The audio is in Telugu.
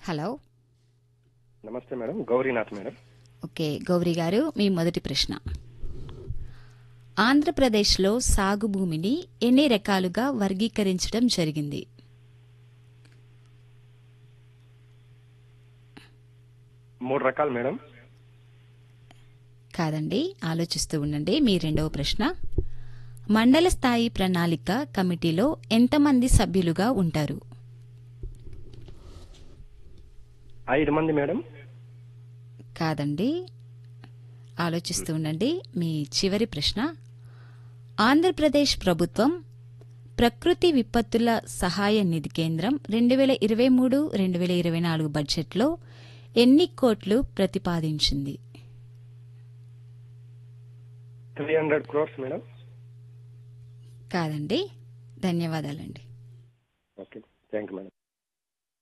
హలో నమస్తే madam Gaurinath madam okay Gauri గారు మీ మొదటి ప్రశ్న ఆంధ్రప్రదేశ్లో సాగు భూమిని ఎన్ని రకాలుగా వర్గీకరించడం జరిగింది మూడు రకాలు మేడం కాదండి ఆలోచిస్తూ ఉండండి మీ రెండవ ప్రశ్న మండల స్థాయి ప్రణాళిక కమిటీలో ఎంతమంది సభ్యులుగా ఉంటారు ఐదు మంది మేడం కాదండి ఆలోచిస్తూ ఉండండి మీ చివరి ప్రశ్న ఆంధ్రప్రదేశ్ ప్రభుత్వం ప్రకృతి విపత్తుల సహాయ నిధి కేంద్రం రెండు వేల ఇరవై మూడు రెండు వేల ఇరవై నాలుగు బడ్జెట్లో ఎన్ని కోట్లు ప్రతిపాదించింది త్రీ హండ్రెడ్ క్రోర్స్ మేడం కాదండి ధన్యవాదాలండి ఓకే థ్యాంక్ యూ మేడం